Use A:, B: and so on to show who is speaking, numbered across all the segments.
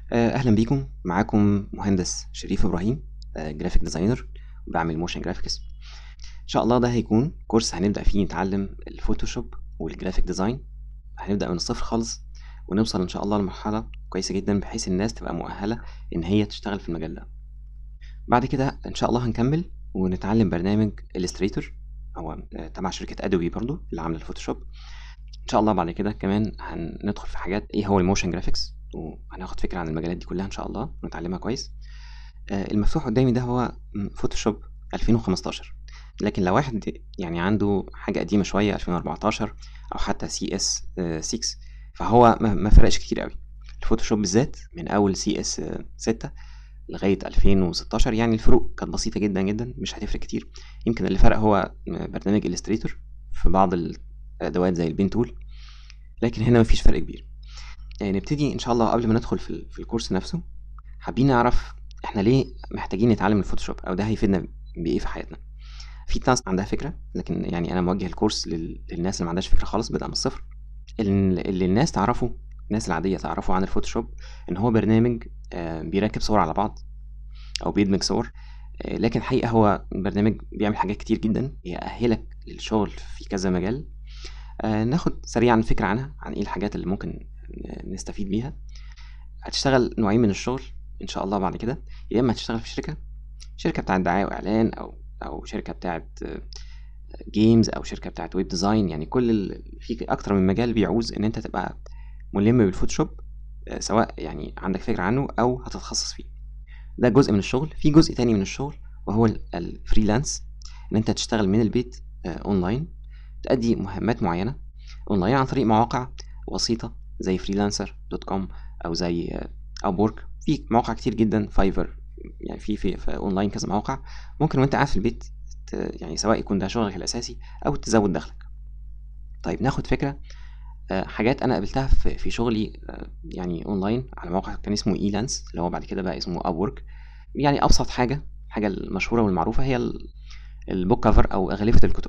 A: آه، اهلا بيكم معاكم مهندس شريف ابراهيم جرافيك ديزاينر وبعمل موشن جرافيكس ان شاء الله ده هيكون كورس هنبدا فيه نتعلم الفوتوشوب والجرافيك ديزاين هنبدا من الصفر خالص ونوصل ان شاء الله لمرحله كويسه جدا بحيث الناس تبقى مؤهله ان هي تشتغل في المجال ده بعد كده ان شاء الله هنكمل ونتعلم برنامج الستريتور هو آه، تبع شركه ادوبي برضو اللي عامله الفوتوشوب ان شاء الله بعد كده كمان هندخل في حاجات ايه هو الموشن جرافيكس وهناخد فكره عن المجالات دي كلها ان شاء الله ونتعلمها كويس آه، المفتوح قدامي ده هو م، فوتوشوب 2015 لكن لو واحد يعني عنده حاجه قديمه شويه 2014 او حتى سي اس 6 فهو ما ما فرقش كتير قوي الفوتوشوب بالذات من اول سي اس 6 لغايه 2016 يعني الفروق كانت بسيطه جدا جدا مش هتفرق كتير يمكن اللي فرق هو برنامج الستريتور في بعض الادوات زي البين تول لكن هنا مفيش فرق كبير يعني نبتدي ان شاء الله قبل ما ندخل في, ال- في الكورس نفسه حابين نعرف احنا ليه محتاجين نتعلم الفوتوشوب او ده هيفيدنا بايه في حياتنا في ناس عندها فكره لكن يعني انا موجه الكورس لل... للناس اللي ما عندهاش فكره خالص بدأ من الصفر اللي اللي الناس تعرفه الناس العاديه تعرفه عن الفوتوشوب ان هو برنامج آه، بيركب صور على بعض او بيدمج صور آه، لكن الحقيقه هو برنامج بيعمل حاجات كتير جدا يأهلك للشغل في كذا مجال آه، ناخد سريعا فكره عنها عن ايه الحاجات اللي ممكن نستفيد بيها هتشتغل نوعين من الشغل ان شاء الله بعد كده يا اما هتشتغل في شركه شركه بتاعت دعايه واعلان او او شركه بتاعت جيمز او شركه بتاعت ويب ديزاين يعني كل ال... في اكتر من مجال بيعوز ان انت تبقى ملم بالفوتوشوب آه، سواء يعني عندك فكره عنه او هتتخصص فيه ده جزء من الشغل في جزء تاني من الشغل وهو ال- الفريلانس ان انت تشتغل من البيت آه، اونلاين تأدي مهمات معينه اونلاين عن طريق مواقع وسيطه زي فريلانسر دوت كوم او زي ابورك في مواقع كتير جدا فايفر يعني في في, في اونلاين كذا موقع ممكن وانت قاعد في البيت ت- يعني سواء يكون ده شغلك الاساسي او تزود دخلك طيب ناخد فكره آه، حاجات انا قابلتها في في شغلي آه، يعني اونلاين على موقع كان اسمه اي لانس اللي هو بعد كده بقى اسمه ابورك يعني ابسط حاجه الحاجه المشهوره والمعروفه هي ال- البوك كفر او اغلفه الكتب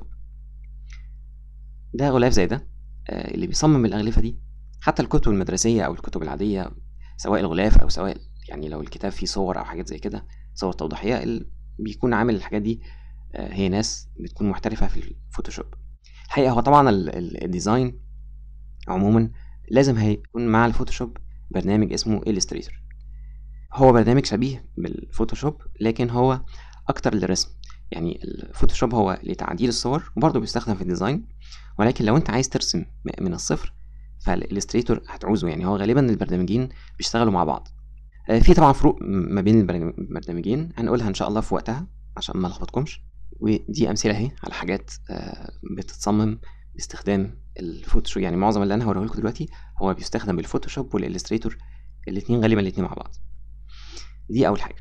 A: ده غلاف زي ده آه، اللي بيصمم الاغلفه دي حتى الكتب المدرسيه او الكتب العاديه سواء الغلاف او سواء يعني لو الكتاب فيه صور او حاجات زي كده صور توضيحيه ال- بيكون عامل الحاجات دي آه، هي ناس بتكون محترفه في الفوتوشوب الحقيقه هو طبعا ال- ال- الديزاين عموما لازم هيكون مع الفوتوشوب برنامج اسمه illustrator هو برنامج شبيه بالفوتوشوب لكن هو اكتر للرسم يعني الفوتوشوب هو لتعديل الصور وبرضه بيستخدم في الديزاين ولكن لو انت عايز ترسم م- من الصفر فالإليستريتور هتعوزه يعني هو غالبا البرنامجين بيشتغلوا مع بعض آه، في طبعا فروق م- ما بين البرنامج- البرنامجين هنقولها ان شاء الله في وقتها عشان ما نلخبطكمش ودي امثله اهي على حاجات آه، بتتصمم باستخدام الفوتوشوب يعني معظم اللي انا هوريه لكم دلوقتي هو بيستخدم بالفوتوشوب والإليستريتور الاثنين غالبا الاثنين مع بعض دي اول حاجه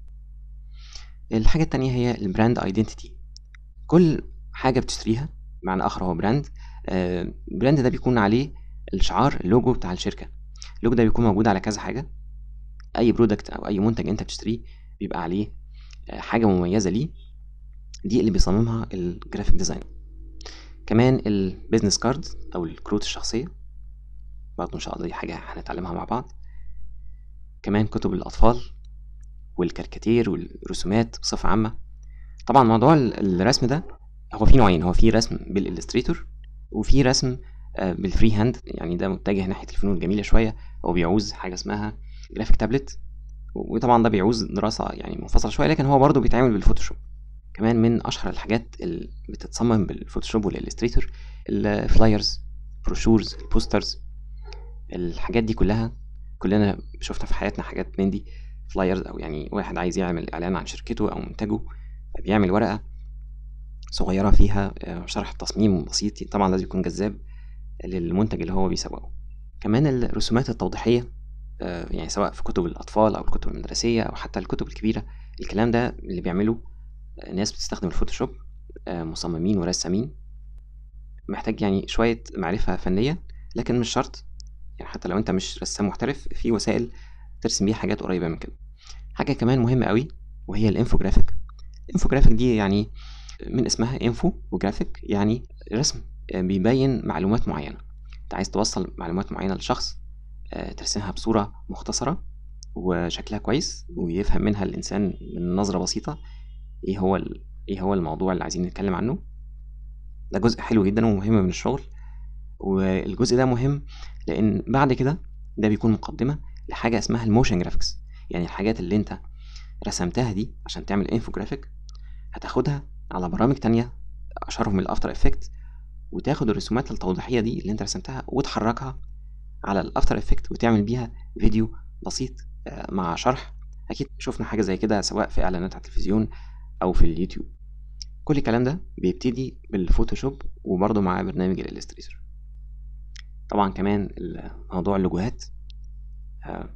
A: الحاجه التانية هي البراند ايدنتيتي كل حاجه بتشتريها معنى اخر هو براند آه، البراند ده بيكون عليه الشعار اللوجو بتاع الشركه اللوجو ده بيكون موجود على كذا حاجه اي برودكت او اي منتج انت بتشتريه بيبقى عليه آه، حاجه مميزه ليه دي اللي بيصممها الجرافيك ديزاين كمان البيزنس كارد او الكروت الشخصيه برضه ان شاء الله دي حاجه هنتعلمها مع بعض كمان كتب الاطفال والكاريكاتير والرسومات بصفه عامه طبعا موضوع ال- الرسم ده هو في نوعين هو في رسم بالإلستريتور وفي رسم آه، بالفري هاند يعني ده متجه ناحيه الفنون الجميله شويه هو بيعوز حاجه اسمها جرافيك تابلت وطبعا ده بيعوز دراسه يعني منفصله شويه لكن هو برضه بيتعمل بالفوتوشوب كمان من اشهر الحاجات اللي بتتصمم بالفوتوشوب والإلستريتور الفلايرز بروشورز البوسترز الحاجات دي كلها كلنا شفنا في حياتنا حاجات من دي فلايرز او يعني واحد عايز يعمل اعلان عن شركته او منتجه فبيعمل ورقه صغيره فيها آه، شرح تصميم بسيط طبعا لازم يكون جذاب للمنتج اللي هو بيسوقه كمان الرسومات التوضيحيه آه، يعني سواء في كتب الاطفال او الكتب المدرسيه او حتى الكتب الكبيره الكلام ده اللي بيعمله آه، ناس بتستخدم الفوتوشوب آه، مصممين ورسامين محتاج يعني شويه معرفه فنيه لكن مش شرط يعني حتى لو انت مش رسام محترف في وسائل ترسم بيها حاجات قريبه من كده حاجه كمان مهمه قوي وهي الانفوجرافيك الانفوجرافيك دي يعني من اسمها انفو وجرافيك يعني رسم آه، بيبين معلومات معينه انت عايز توصل معلومات معينه لشخص آه، ترسمها بصوره مختصره وشكلها كويس ويفهم منها الإنسان من نظرة بسيطة إيه هو ال... إيه هو الموضوع اللي عايزين نتكلم عنه ده جزء حلو جدا ومهم من الشغل والجزء ده مهم لأن بعد كده ده بيكون مقدمة لحاجة اسمها الموشن جرافيكس يعني الحاجات اللي انت رسمتها دي عشان تعمل انفوجرافيك هتاخدها على برامج تانية أشهرهم الأفتر إفكت وتاخد الرسومات التوضيحية دي اللي انت رسمتها وتحركها على الأفتر إفكت وتعمل بيها فيديو بسيط آه، مع شرح أكيد شفنا حاجة زي كده سواء في إعلانات على التلفزيون أو في اليوتيوب كل الكلام ده بيبتدي بالفوتوشوب وبرضه مع برنامج الإلستريتور طبعا كمان موضوع اللوجوهات آه،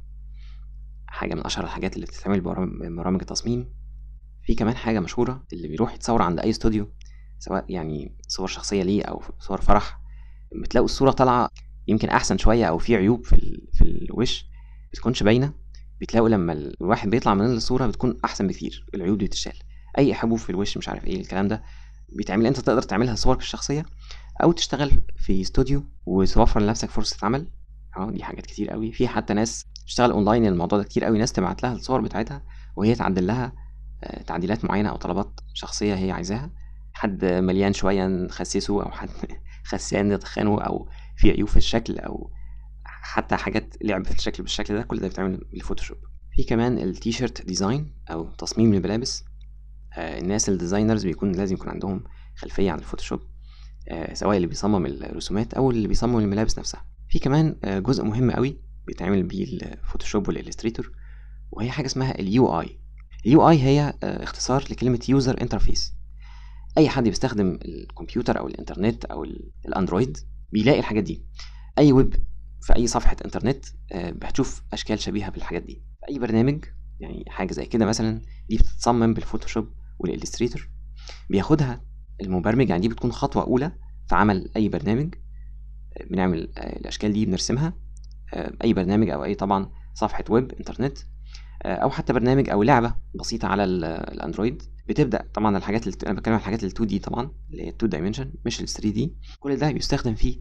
A: حاجة من أشهر الحاجات اللي بتتعمل ببرامج التصميم في كمان حاجة مشهورة اللي بيروح يتصور عند أي استوديو سواء يعني صور شخصية ليه أو صور فرح بتلاقوا الصورة طالعة يمكن أحسن شوية أو في عيوب في, في الوش بتكونش باينة بتلاقوا لما الواحد بيطلع من الصورة بتكون أحسن بكتير العيوب دي بتتشال أي حبوب في الوش مش عارف إيه الكلام ده بيتعمل أنت تقدر تعملها صورك الشخصية أو تشتغل في استوديو وتوفر لنفسك فرصة عمل اه دي حاجات كتير قوي في حتى ناس تشتغل اونلاين الموضوع ده كتير قوي ناس تبعت لها الصور بتاعتها وهي تعدل لها آه، تعديلات معينه او طلبات شخصيه هي عايزاها حد مليان شويه نخسسه او حد خسان نتخنه او في عيوب في الشكل او حتى حاجات لعب في الشكل بالشكل ده كل ده بيتعمل بالفوتوشوب في كمان التيشيرت ديزاين او تصميم الملابس آه، الناس الديزاينرز بيكون لازم يكون عندهم خلفيه عن الفوتوشوب آه، سواء اللي بيصمم الرسومات او اللي بيصمم الملابس نفسها في كمان جزء مهم قوي بيتعمل بيه الفوتوشوب والإلستريتور وهي حاجة اسمها اليو اي اليو اي هي آه، اختصار لكلمة يوزر انترفيس أي حد بيستخدم الكمبيوتر أو الإنترنت أو الأندرويد بيلاقي الحاجات دي أي ويب في أي صفحة إنترنت آه، بتشوف أشكال شبيهة بالحاجات دي في أي برنامج يعني حاجة زي كده مثلا دي بتتصمم بالفوتوشوب والإلستريتور بياخدها المبرمج يعني دي بتكون خطوة أولى في عمل أي برنامج آه، بنعمل الأشكال دي بنرسمها آه، اي برنامج او اي طبعا صفحه ويب انترنت آه، او حتى برنامج او لعبه بسيطه على الاندرويد بتبدا طبعا الحاجات اللي انا بتكلم عن الحاجات ال 2 دي طبعا اللي هي 2 دايمنشن مش ال 3 دي كل ده بيستخدم فيه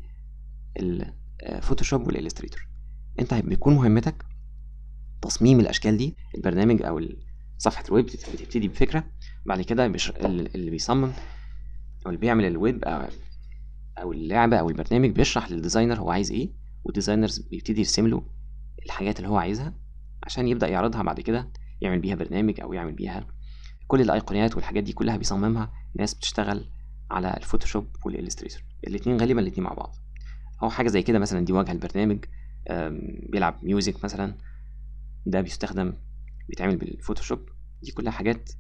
A: الفوتوشوب والالستريتور انت بيكون مهمتك تصميم الاشكال دي البرنامج او صفحه الويب بتبتدي بفكره بعد كده اللي بيصمم او اللي بيعمل الويب او اللعبه او البرنامج بيشرح للديزاينر هو عايز ايه والديزاينرز بيبتدي يرسم له الحاجات اللي هو عايزها عشان يبدأ يعرضها بعد كده يعمل بيها برنامج أو يعمل بيها كل الأيقونات والحاجات دي كلها بيصممها ناس بتشتغل على الفوتوشوب والإلستريتور الاتنين غالبا الاتنين مع بعض أو حاجة زي كده مثلا دي واجهة البرنامج بيلعب ميوزك مثلا ده بيستخدم بيتعمل بالفوتوشوب دي كلها حاجات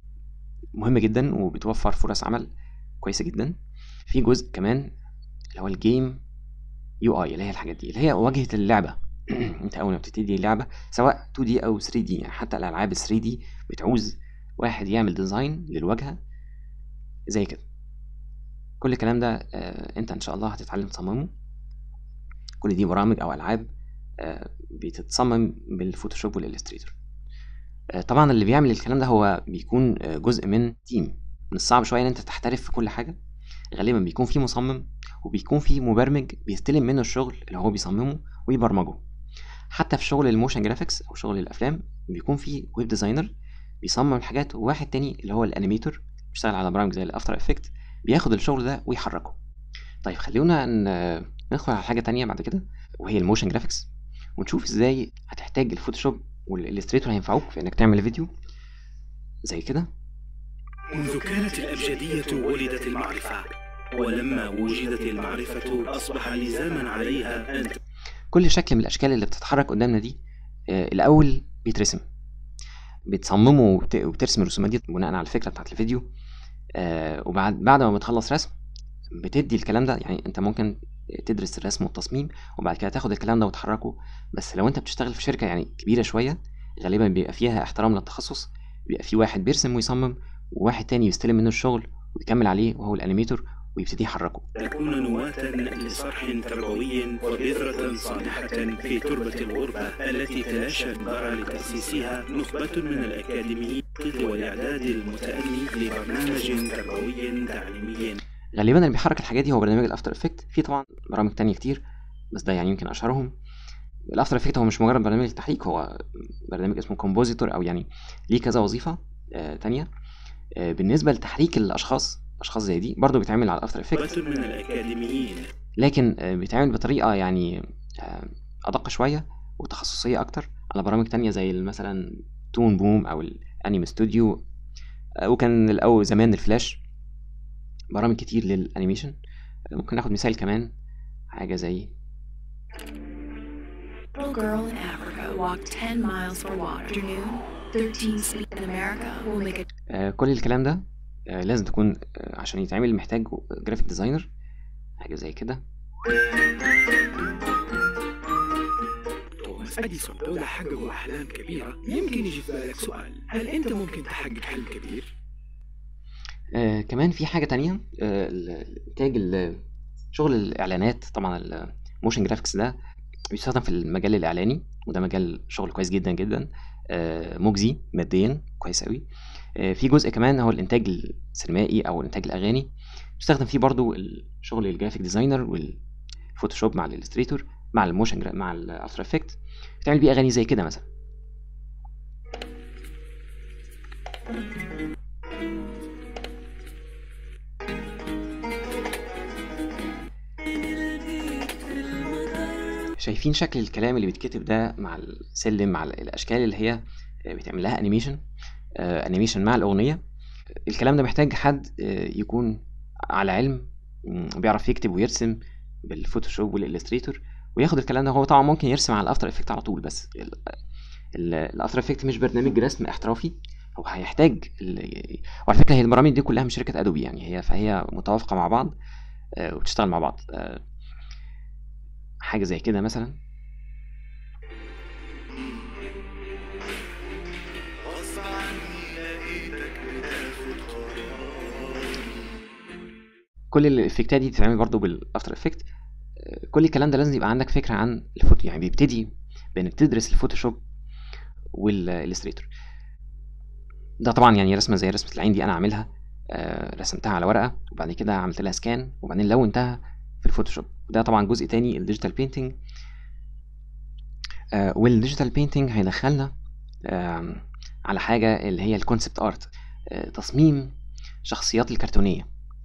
A: مهمة جدا وبتوفر فرص عمل كويسة جدا في جزء كمان اللي هو الجيم يو اي اللي هي الحاجات دي اللي هي واجهه اللعبه انت اول ما بتبتدي اللعبه سواء 2 دي او 3 دي يعني حتى الالعاب 3 دي بتعوز واحد يعمل ديزاين للواجهه زي كده كل الكلام ده آه انت ان شاء الله هتتعلم تصممه كل دي برامج او العاب آه بتتصمم بالفوتوشوب والالستريتور آه طبعا اللي بيعمل الكلام ده هو بيكون آه جزء من تيم من الصعب شويه ان انت تحترف في كل حاجه غالبا بيكون في مصمم وبيكون في مبرمج بيستلم منه الشغل اللي هو بيصممه ويبرمجه حتى في شغل الموشن جرافيكس او شغل الافلام بيكون في ويب ديزاينر بيصمم الحاجات وواحد تاني اللي هو الانيميتور بيشتغل على برامج زي الافتر افكت بياخد الشغل ده ويحركه طيب خلونا ندخل على حاجه تانية بعد كده وهي الموشن جرافيكس ونشوف ازاي هتحتاج الفوتوشوب والالستريتور هينفعوك في انك تعمل فيديو زي كده
B: منذ كانت الأبجدية ولدت المعرفة ولما وجدت المعرفة أصبح لزاما عليها أن
A: كل شكل من الأشكال اللي بتتحرك قدامنا دي آه الأول بيترسم بتصممه وبترسم الرسومات دي بناء على الفكرة بتاعت الفيديو آه وبعد بعد ما بتخلص رسم بتدي الكلام ده يعني انت ممكن تدرس الرسم والتصميم وبعد كده تاخد الكلام ده وتحركه بس لو انت بتشتغل في شركة يعني كبيرة شوية غالبا بيبقى فيها احترام للتخصص بيبقى في واحد بيرسم ويصمم وواحد تاني يستلم منه الشغل ويكمل عليه وهو الانيميتور ويبتدي يحركه
B: تكون نواة لصرح تربوي وبذرة صالحة في تربة الغربة التي تلاشى الدار لتأسيسها نخبة من الأكاديميين والإعداد المتأني لبرنامج تربوي تعليمي
A: غالبا اللي بيحرك الحاجات دي هو برنامج الافتر افكت في طبعا برامج تانية كتير بس ده يعني يمكن اشهرهم الافتر افكت هو مش مجرد برنامج للتحريك هو برنامج اسمه كومبوزيتور او يعني ليه كذا وظيفه آه تانية آه بالنسبه لتحريك الاشخاص اشخاص زي دي برضو بيتعمل على الافتر افكت
B: نخبة من الأكاديميين
A: لكن آه بيتعمل بطريقه يعني آه ادق شويه وتخصصيه اكتر على برامج تانية زي مثلا تون بوم او الانيم ستوديو آه وكان الاول زمان الفلاش برامج كتير للانيميشن آه ممكن ناخد مثال كمان حاجه زي
C: little girl in Africa walked 10 miles for water. Afternoon, 13 cities in America will make a
A: آه، كل الكلام ده آه، لازم تكون آه، عشان يتعمل محتاج جرافيك ديزاينر حاجة زي كده
B: توماس أديسون لولا حققوا أحلام كبيرة يمكن يجي في بالك سؤال هل أنت ممكن تحقق حلم كبير؟
A: آه كمان في حاجة تانية آه ال- الإنتاج ال- شغل الإعلانات طبعا الموشن جرافيكس ده بيستخدم في المجال الإعلاني وده مجال شغل كويس جدا جدا آه مجزي ماديا كويس أوي آه في جزء كمان هو الإنتاج السينمائي أو إنتاج الأغاني بيستخدم فيه برضو الشغل الجرافيك ديزاينر والفوتوشوب مع الإلستريتور مع الموشن جرا- مع الأفتر إفكت بتعمل بيه أغاني زي كده مثلا شايفين شكل الكلام اللي بيتكتب ده مع السلم مع ال- الاشكال اللي هي بيتعمل لها انيميشن انيميشن مع الاغنيه الكلام ده محتاج حد آه، يكون على علم مم، بيعرف يكتب ويرسم بالفوتوشوب والإلستريتور وياخد الكلام ده هو طبعا ممكن يرسم على الافتر افكت على طول بس ال- ال- الافتر افكت مش برنامج رسم احترافي هو هيحتاج ال- وعلى فكره هي البرامج دي كلها من شركه ادوبي يعني هي فهي متوافقه مع بعض آه، وبتشتغل مع بعض آه، حاجه زي كده مثلا كل الافكتات دي بتتعمل برضو بالافتر افكت كل الكلام ده لازم يبقى عندك فكره عن الفوتو يعني بيبتدي بانك تدرس الفوتوشوب والالستريتور ده طبعا يعني رسمه زي رسمه العين دي انا عاملها آه، رسمتها على ورقه وبعد كده عملت لها سكان وبعدين لونتها في الفوتوشوب ده طبعا جزء تاني الديجيتال بينتنج والديجيتال بينتنج هيدخلنا آم، على حاجه اللي هي الكونسبت ارت تصميم شخصيات الكرتونيه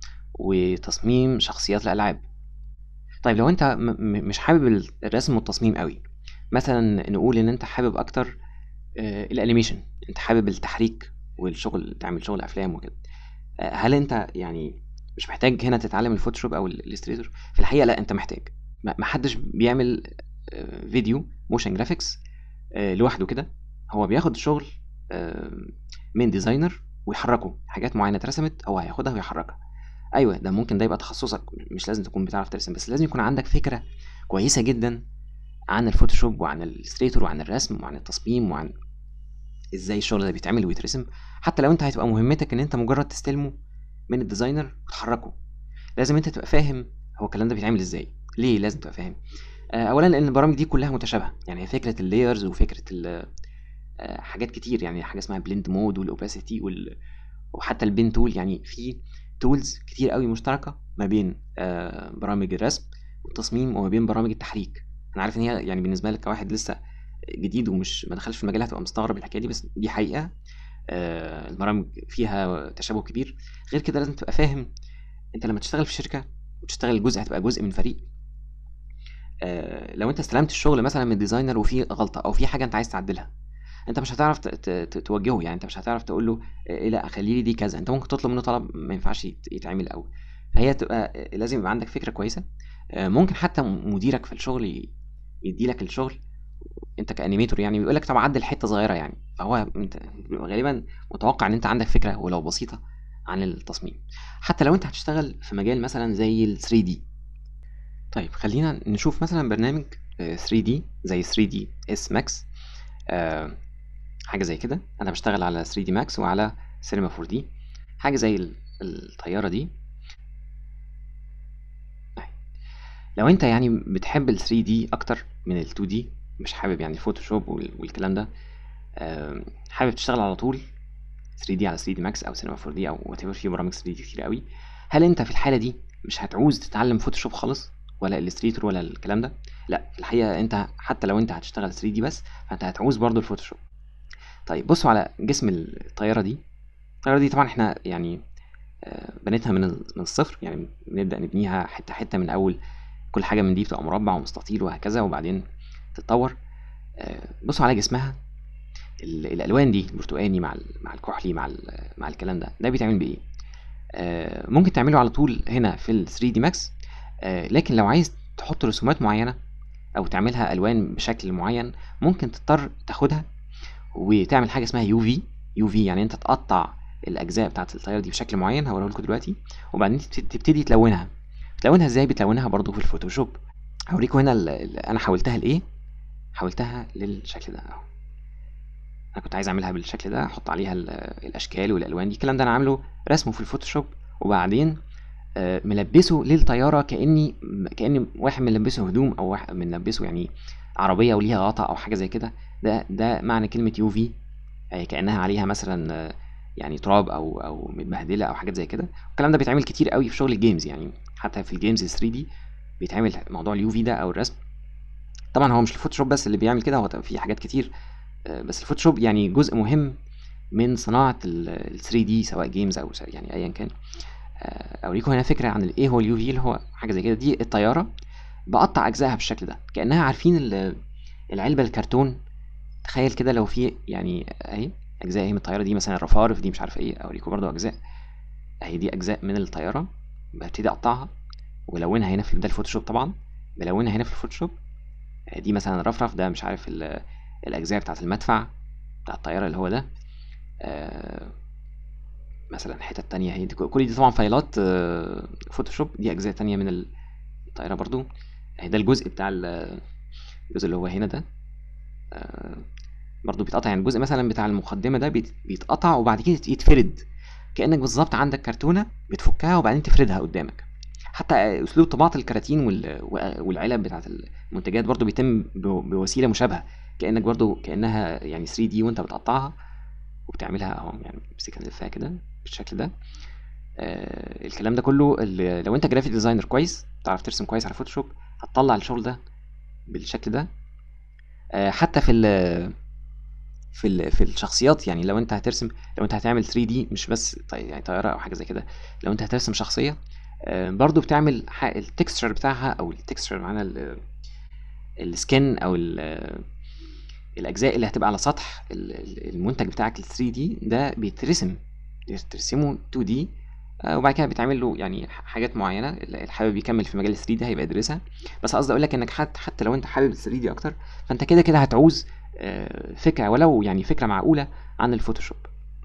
A: وتصميم شخصيات الالعاب طيب لو انت م- م- مش حابب الرسم والتصميم قوي مثلا نقول ان انت حابب اكتر آه، الانيميشن انت حابب التحريك والشغل تعمل شغل افلام وكده آه، هل انت يعني مش محتاج هنا تتعلم الفوتوشوب او الالستريتور في الحقيقه لا انت محتاج ما ما حدش بيعمل آه، فيديو موشن جرافيكس آه، لوحده كده هو بياخد شغل آه، من ديزاينر ويحركه حاجات معينه اترسمت هو هياخدها ويحركها ايوه ده ممكن ده يبقى تخصصك مش لازم تكون بتعرف ترسم بس لازم يكون عندك فكره كويسه جدا عن الفوتوشوب وعن الستريتور وعن الرسم وعن التصميم وعن ازاي الشغل ده بيتعمل ويترسم حتى لو انت هتبقى مهمتك ان انت مجرد تستلمه من الديزاينر وتحركه لازم انت تبقى فاهم هو الكلام ده بيتعمل ازاي ليه لازم تبقى فاهم آه، اولا لان البرامج دي كلها متشابهه يعني هي فكره اللايرز وفكره ال- آه، حاجات كتير يعني حاجه اسمها بلند مود والاوباسيتي وال... وحتى البين تول يعني في تولز كتير قوي مشتركه ما بين آه، برامج الرسم والتصميم وما بين برامج التحريك انا عارف ان هي يعني بالنسبه لك كواحد لسه جديد ومش ما دخلش في المجال هتبقى مستغرب الحكايه دي بس دي حقيقه آه، البرامج فيها تشابه كبير غير كده لازم تبقى فاهم انت لما تشتغل في شركه وتشتغل جزء هتبقى جزء من فريق آه، لو انت استلمت الشغل مثلا من ديزاينر وفي غلطه او في حاجه انت عايز تعدلها انت مش هتعرف ت- ت- ت- توجهه يعني انت مش هتعرف تقول له إيه لا خلي لي دي كذا انت ممكن تطلب منه طلب ما ينفعش يت- يتعمل قوي فهي تبقى آه، لازم يبقى عندك فكره كويسه آه، ممكن حتى مديرك في الشغل ي- يدي لك الشغل انت كانيميتور يعني بيقول لك طب عدل حته صغيره يعني فهو انت بيبقى غالبا متوقع ان انت عندك فكره ولو بسيطه عن التصميم حتى لو انت هتشتغل في مجال مثلا زي ال 3 دي طيب خلينا نشوف مثلا برنامج آه، 3 دي زي 3 دي اس ماكس حاجه زي كده انا بشتغل على 3 دي ماكس وعلى سينما 4 دي حاجه زي ال- الطياره دي أهي. لو انت يعني بتحب ال 3 دي اكتر من ال 2 دي مش حابب يعني الفوتوشوب وال- والكلام ده آم، حابب تشتغل على طول 3 دي على 3 دي ماكس او سينما 4 دي او وات في برامج 3 دي كتير قوي هل انت في الحاله دي مش هتعوز تتعلم فوتوشوب خالص ولا الستريتور ولا الكلام ده لا الحقيقه انت حتى لو انت هتشتغل 3 دي بس فانت هتعوز برضو الفوتوشوب طيب بصوا على جسم الطياره دي الطياره دي طبعا احنا يعني آه، بنيتها من ال- من الصفر يعني بنبدا نبنيها حته حته من اول كل حاجه من دي بتبقى مربع ومستطيل وهكذا وبعدين تتطور آه، بصوا على جسمها ال- الالوان دي البرتقاني مع ال- مع الكحلي مع ال- مع الكلام ده ده بيتعمل بايه آه، ممكن تعمله على طول هنا في ال 3 دي ماكس لكن لو عايز تحط رسومات معينه او تعملها الوان بشكل معين ممكن تضطر تاخدها وتعمل حاجه اسمها يو في يو في يعني انت تقطع الاجزاء بتاعت الطياره دي بشكل معين هوريه لكم دلوقتي وبعدين تبت- تبتدي تلونها تلونها ازاي بتلونها برضو في الفوتوشوب هوريكم هنا ال- ال- انا حولتها لايه حولتها للشكل ده اهو انا كنت عايز اعملها بالشكل ده احط عليها ال- الاشكال والالوان دي الكلام ده انا عامله رسمه في الفوتوشوب وبعدين آه، ملبسه للطياره كاني كاني واحد ملبسه هدوم او واحد ملبسه يعني عربيه وليها غطا او حاجه زي كده ده ده معنى كلمه يو في كانها عليها مثلا آه، يعني تراب او او متبهدله او حاجات زي كده الكلام ده بيتعمل كتير قوي في شغل الجيمز يعني حتى في الجيمز 3 دي بيتعمل موضوع اليو في ده او الرسم طبعا هو مش الفوتوشوب بس اللي بيعمل كده هو في حاجات كتير آه، بس الفوتوشوب يعني جزء مهم من صناعه ال 3 دي سواء جيمز او س- يعني ايا كان آه، اوريكم هنا فكره عن الايه هو اليو في اللي هو حاجه زي كده دي الطياره بقطع اجزائها بالشكل ده كانها عارفين ال- العلبه الكرتون تخيل كده لو في يعني اهي اجزاء اهي من الطياره دي مثلا الرفارف دي مش عارف ايه اوريكم برضو اجزاء اهي دي اجزاء من الطياره ببتدي اقطعها والونها هنا في ده الفوتوشوب طبعا بلونها هنا في الفوتوشوب آه، دي مثلا الرفرف ده مش عارف ال- الاجزاء بتاعت المدفع بتاع الطياره اللي هو ده آه، مثلا حتت تانية هي دي كل دي طبعا فايلات آه، فوتوشوب دي اجزاء تانية من الطياره برضو اهي ده الجزء بتاع ال- الجزء اللي هو هنا ده آه، برضو بيتقطع يعني الجزء مثلا بتاع المقدمه ده بيت- بيتقطع وبعد كده يتفرد كانك بالظبط عندك كرتونه بتفكها وبعدين تفردها قدامك حتى اسلوب طباعه الكراتين وال- والعلب بتاعت المنتجات برضو بيتم ب- بوسيله مشابهه كانك برضو كانها يعني 3 دي وانت بتقطعها وبتعملها اهو يعني بتمسكها نلفها كده بالشكل ده آه الكلام ده كله اللي لو انت جرافيك ديزاينر كويس تعرف ترسم كويس على فوتوشوب هتطلع الشغل ده بالشكل ده آه حتى في ال في ال في الشخصيات يعني لو انت هترسم لو انت هتعمل 3 دي مش بس طي- يعني طياره او حاجه زي كده لو انت هترسم شخصيه آه، برضو بتعمل التكستشر بتاعها او التكستشر معانا السكن او ال- الاجزاء اللي هتبقى على سطح ال- ال- المنتج بتاعك ال 3 دي ده بيترسم ترسمه 2 دي وبعد كده بيتعمل له يعني ح- حاجات معينه اللي حابب يكمل في مجال ال 3 دي هيبقى يدرسها بس قصدي اقول لك انك حتى حتى لو انت حابب ال 3 دي اكتر فانت كده كده هتعوز آه، فكره ولو يعني فكره معقوله عن الفوتوشوب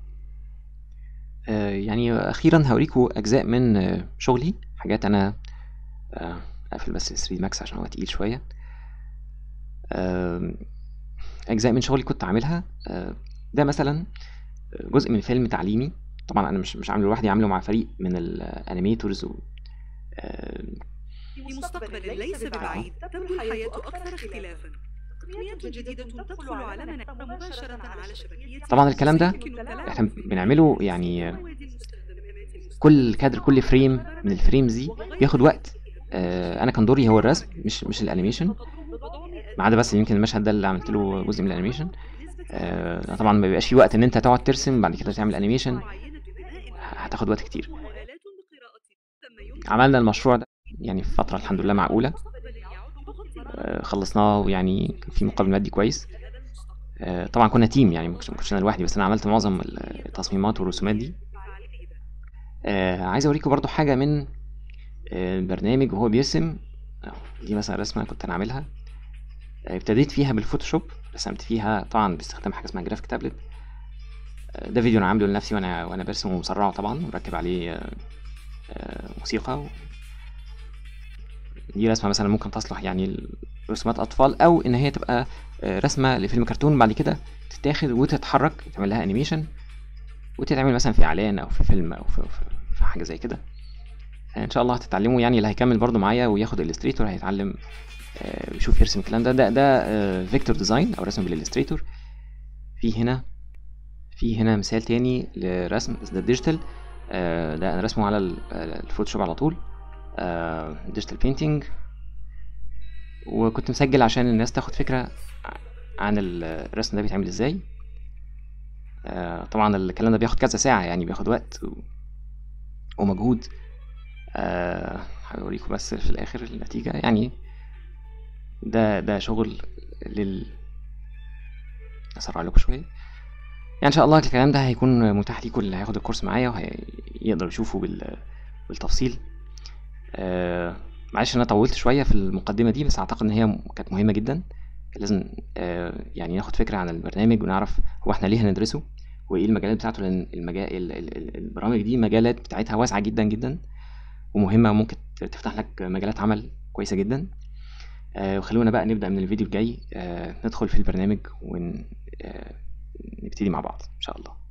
A: آه، يعني اخيرا هوريكم اجزاء من آه، شغلي حاجات انا آه، اقفل بس 3 ماكس عشان هو تقيل شويه آم، اجزاء من شغلي كنت عاملها آه، ده مثلا جزء من فيلم تعليمي طبعا انا مش مش عامله لوحدي عامله مع فريق من الانيميتورز و آه،
D: في مستقبل ليس ببعيد تبدو الحياة أكثر اختلافا تقنيات جديدة تدخل عالمنا مباشرة على شبكية
A: طبعا الكلام ده
D: يمكن التلاعب
A: احنا بنعمله يعني
D: بالمواد المستخدمة
A: كل كادر كل فريم من الفريمز دي بياخد وقت آه، انا كان دوري هو الرسم مش مش الانيميشن ما عدا بس يمكن المشهد ده اللي عملت له جزء من الانيميشن آه، طبعا ما بيبقاش في وقت ان انت تقعد ترسم بعد كده تعمل انيميشن هتاخد وقت كتير عملنا المشروع ده يعني في فترة الحمد لله معقولة آه، خلصناه ويعني كان في مقابل مادي كويس آه، طبعا كنا تيم يعني ما كنتش ما كنتش انا لوحدي بس انا عملت معظم التصميمات والرسومات دي آه، عايز اوريكم برضو حاجة من آه، البرنامج وهو بيرسم أهو، دي مثلا رسمة كنت انا عاملها آه، ابتديت فيها بالفوتوشوب رسمت فيها طبعا باستخدام حاجة اسمها جرافيك تابلت آه، ده فيديو انا عامله لنفسي وانا وانا برسم ومسرعه طبعا ومركب عليه آه، آه، موسيقى و... دي رسمة مثلا ممكن تصلح يعني رسومات أطفال أو إن هي تبقى آه، رسمة لفيلم كرتون بعد كده تتاخد وتتحرك تعمل لها أنيميشن وتتعمل مثلا في إعلان أو في فيلم أو في, في, في حاجة زي كده آه، إن شاء الله هتتعلموا يعني اللي هيكمل برضو معايا وياخد الستريتور هيتعلم آه، ويشوف يرسم الكلام ده ده ده فيكتور ديزاين أو رسم بالإلستريتور في هنا في هنا مثال تاني لرسم ده ديجيتال ده انا رسمه على ال- الفوتوشوب على طول ديجيتال بينتينج وكنت مسجل عشان الناس تاخد فكرة عن ال- الرسم ده بيتعمل ازاي آه، طبعا الكلام ده بياخد كذا ساعة يعني بياخد وقت و- ومجهود آه، هوريكم بس في الآخر النتيجة يعني ده ده شغل لل أسرع لكم شوية يعني إن شاء الله الكلام ده هيكون متاح ليكم اللي هياخد الكورس معايا وهيقدر يشوفه بال... بالتفصيل آه، معلش انا طولت شويه في المقدمه دي بس اعتقد ان هي م- كانت مهمه جدا كان لازم آه، يعني ناخد فكره عن البرنامج ونعرف هو احنا ليه هندرسه وايه المجالات بتاعته لان المجال ال- ال- ال- البرامج دي مجالات بتاعتها واسعه جدا جدا ومهمه ممكن ت- تفتح لك مجالات عمل كويسه جدا آه، وخلونا بقى نبدا من الفيديو الجاي آه، ندخل في البرنامج ونبتدي مع بعض ان شاء الله